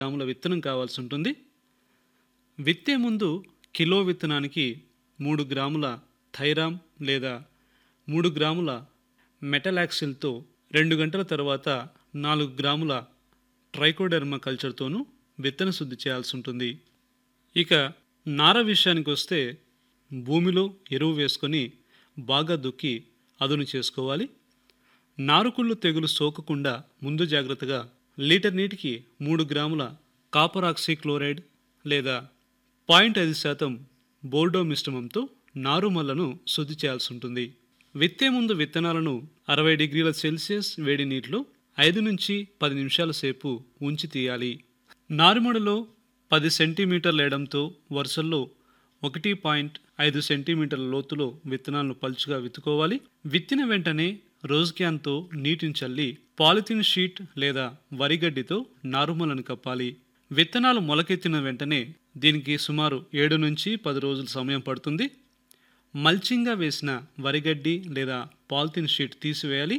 గ్రాముల విత్తనం కావాల్సి ఉంటుంది విత్తే ముందు కిలో విత్తనానికి మూడు గ్రాముల థైరామ్ లేదా మూడు గ్రాముల మెటలాక్సిల్తో రెండు గంటల తర్వాత నాలుగు గ్రాముల ట్రైకోడెర్మా కల్చర్తోనూ విత్తన శుద్ధి చేయాల్సి ఉంటుంది ఇక నార విషయానికి వస్తే భూమిలో ఎరువు వేసుకొని బాగా దుక్కి అదును చేసుకోవాలి నారుకుళ్ళు తెగులు సోకకుండా ముందు జాగ్రత్తగా లీటర్ నీటికి మూడు గ్రాముల కాపర్ ఆక్సీ క్లోరైడ్ లేదా పాయింట్ ఐదు శాతం బోర్డో మిశ్రమంతో నారుమల్లను శుద్ధి చేయాల్సి ఉంటుంది విత్తే ముందు విత్తనాలను అరవై డిగ్రీల సెల్సియస్ వేడి నీటిలో ఐదు నుంచి పది నిమిషాల సేపు ఉంచి తీయాలి నారుమడిలో పది సెంటీమీటర్ల ఎడంతో వరుసల్లో ఒకటి పాయింట్ ఐదు సెంటీమీటర్ల లోతులో విత్తనాలను పలుచుగా విత్తుకోవాలి విత్తిన వెంటనే రోజ్ క్యాన్తో నీటిని చల్లి పాలిథిన్ షీట్ లేదా వరిగడ్డితో నారుమలను కప్పాలి విత్తనాలు మొలకెత్తిన వెంటనే దీనికి సుమారు ఏడు నుంచి పది రోజుల సమయం పడుతుంది మల్చింగ్గా వేసిన వరిగడ్డి లేదా పాలిథిన్ షీట్ తీసివేయాలి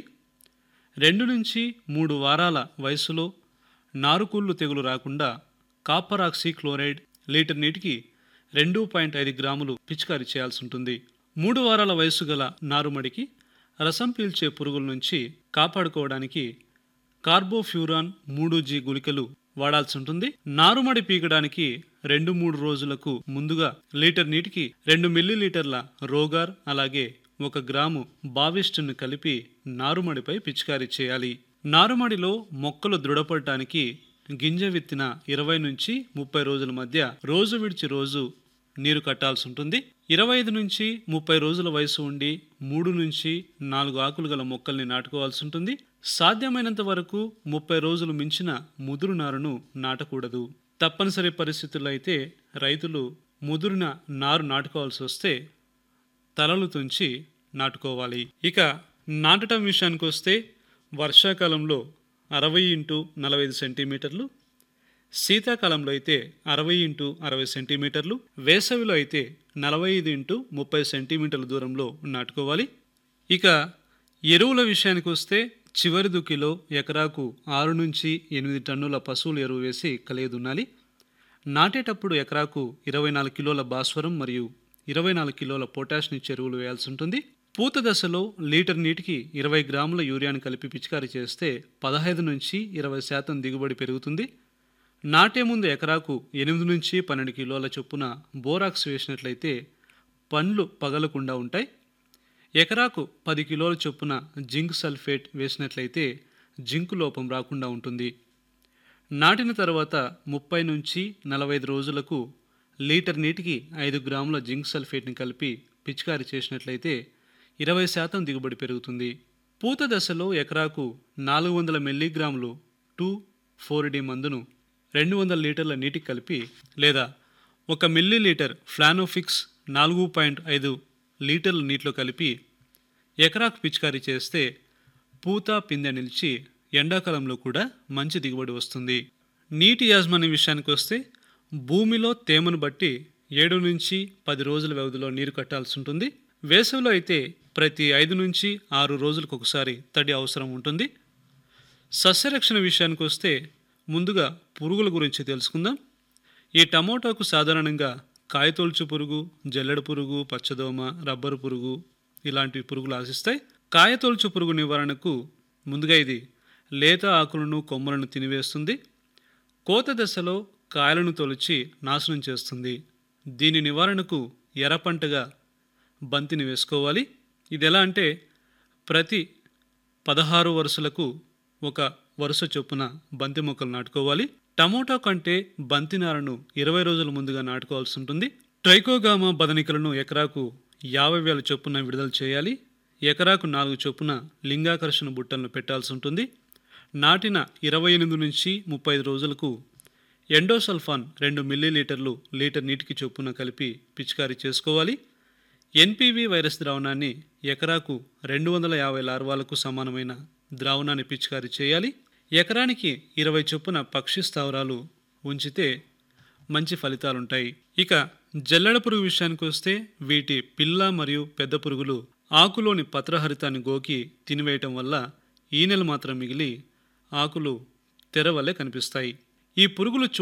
రెండు నుంచి మూడు వారాల వయసులో నారుకుళ్ళు తెగులు రాకుండా కాపర్ ఆక్సీ క్లోరైడ్ లీటర్ నీటికి రెండు పాయింట్ ఐదు గ్రాములు పిచికారీ చేయాల్సి ఉంటుంది మూడు వారాల వయసు గల నారుమడికి రసం పీల్చే పురుగుల నుంచి కాపాడుకోవడానికి కార్బోఫ్యూరాన్ మూడు జీ గుళికలు వాడాల్సి ఉంటుంది నారుమడి పీకడానికి రెండు మూడు రోజులకు ముందుగా లీటర్ నీటికి రెండు మిల్లీలీటర్ల రోగార్ అలాగే ఒక గ్రాము బావిస్టును కలిపి నారుమడిపై పిచికారీ చేయాలి నారుమడిలో మొక్కలు దృఢపడటానికి గింజ విత్తిన ఇరవై నుంచి ముప్పై రోజుల మధ్య రోజు విడిచి రోజు నీరు కట్టాల్సి ఉంటుంది ఇరవై ఐదు నుంచి ముప్పై రోజుల వయసు ఉండి మూడు నుంచి నాలుగు ఆకులు గల మొక్కల్ని నాటుకోవాల్సి ఉంటుంది సాధ్యమైనంత వరకు ముప్పై రోజులు మించిన ముదురు నారును నాటకూడదు తప్పనిసరి పరిస్థితుల్లో అయితే రైతులు ముదురున నారు నాటుకోవాల్సి వస్తే తలలు తుంచి నాటుకోవాలి ఇక నాటడం విషయానికి వస్తే వర్షాకాలంలో అరవై ఇంటూ నలభై ఐదు సెంటీమీటర్లు శీతాకాలంలో అయితే అరవై ఇంటూ అరవై సెంటీమీటర్లు వేసవిలో అయితే నలభై ఐదు ఇంటూ ముప్పై సెంటీమీటర్ల దూరంలో నాటుకోవాలి ఇక ఎరువుల విషయానికి వస్తే చివరి దుక్కిలో ఎకరాకు ఆరు నుంచి ఎనిమిది టన్నుల పశువుల ఎరువు వేసి కలియదున్నాలి నాటేటప్పుడు ఎకరాకు ఇరవై నాలుగు కిలోల భాస్వరం మరియు ఇరవై నాలుగు కిలోల పొటాషియం చెరువులు వేయాల్సి ఉంటుంది పూత దశలో లీటర్ నీటికి ఇరవై గ్రాముల యూరియాను కలిపి పిచికారీ చేస్తే పదహైదు నుంచి ఇరవై శాతం దిగుబడి పెరుగుతుంది నాటే ముందు ఎకరాకు ఎనిమిది నుంచి పన్నెండు కిలోల చొప్పున బోరాక్స్ వేసినట్లయితే పండ్లు పగలకుండా ఉంటాయి ఎకరాకు పది కిలోల చొప్పున జింక్ సల్ఫేట్ వేసినట్లయితే జింక్ లోపం రాకుండా ఉంటుంది నాటిన తర్వాత ముప్పై నుంచి నలభై ఐదు రోజులకు లీటర్ నీటికి ఐదు గ్రాముల జింక్ సల్ఫేట్ని కలిపి పిచికారీ చేసినట్లయితే ఇరవై శాతం దిగుబడి పెరుగుతుంది పూత దశలో ఎకరాకు నాలుగు వందల మిల్లీగ్రాములు టూ ఫోర్ డి మందును రెండు వందల లీటర్ల నీటికి కలిపి లేదా ఒక మిల్లీ లీటర్ ఫ్లానోఫిక్స్ నాలుగు పాయింట్ ఐదు లీటర్ల నీటిలో కలిపి ఎకరాకు పిచికారీ చేస్తే పూత పిందె నిలిచి ఎండాకాలంలో కూడా మంచి దిగుబడి వస్తుంది నీటి యాజమాన్య విషయానికి వస్తే భూమిలో తేమను బట్టి ఏడు నుంచి పది రోజుల వ్యవధిలో నీరు కట్టాల్సి ఉంటుంది వేసవిలో అయితే ప్రతి ఐదు నుంచి ఆరు రోజులకు ఒకసారి తడి అవసరం ఉంటుంది సస్యరక్షణ విషయానికి వస్తే ముందుగా పురుగుల గురించి తెలుసుకుందాం ఈ టమోటాకు సాధారణంగా కాయతొలుచు పురుగు జల్లెడ పురుగు పచ్చదోమ రబ్బరు పురుగు ఇలాంటి పురుగులు ఆశిస్తాయి కాయతొలుచు పురుగు నివారణకు ముందుగా ఇది లేత ఆకులను కొమ్మలను తినివేస్తుంది కోత దశలో కాయలను తొలిచి నాశనం చేస్తుంది దీని నివారణకు ఎర్రపంటగా బంతిని వేసుకోవాలి ఇది ఎలా అంటే ప్రతి పదహారు వరుసలకు ఒక వరుస చొప్పున బంతి మొక్కలు నాటుకోవాలి టమోటా కంటే బంతి నారను ఇరవై రోజుల ముందుగా నాటుకోవాల్సి ఉంటుంది ట్రైకోగామా బదనికలను ఎకరాకు యాభై వేల చొప్పున విడుదల చేయాలి ఎకరాకు నాలుగు చొప్పున లింగాకర్షణ బుట్టలను పెట్టాల్సి ఉంటుంది నాటిన ఇరవై ఎనిమిది నుంచి ముప్పై ఐదు రోజులకు ఎండోసల్ఫాన్ రెండు మిల్లీలీటర్లు లీటర్ నీటికి చొప్పున కలిపి పిచికారీ చేసుకోవాలి ఎన్పివి వైరస్ ద్రావణాన్ని ఎకరాకు రెండు వందల యాభై లార్వాలకు సమానమైన ద్రావణాన్ని పిచికారీ చేయాలి ఎకరానికి ఇరవై చొప్పున పక్షి స్థావరాలు ఉంచితే మంచి ఫలితాలుంటాయి ఇక జల్లెడ పురుగు విషయానికి వస్తే వీటి పిల్ల మరియు పెద్ద పురుగులు ఆకులోని పత్రహరితాన్ని గోకి తినివేయటం వల్ల ఈనెలు మాత్రం మిగిలి ఆకులు తెర వల్లే కనిపిస్తాయి ఈ పురుగులు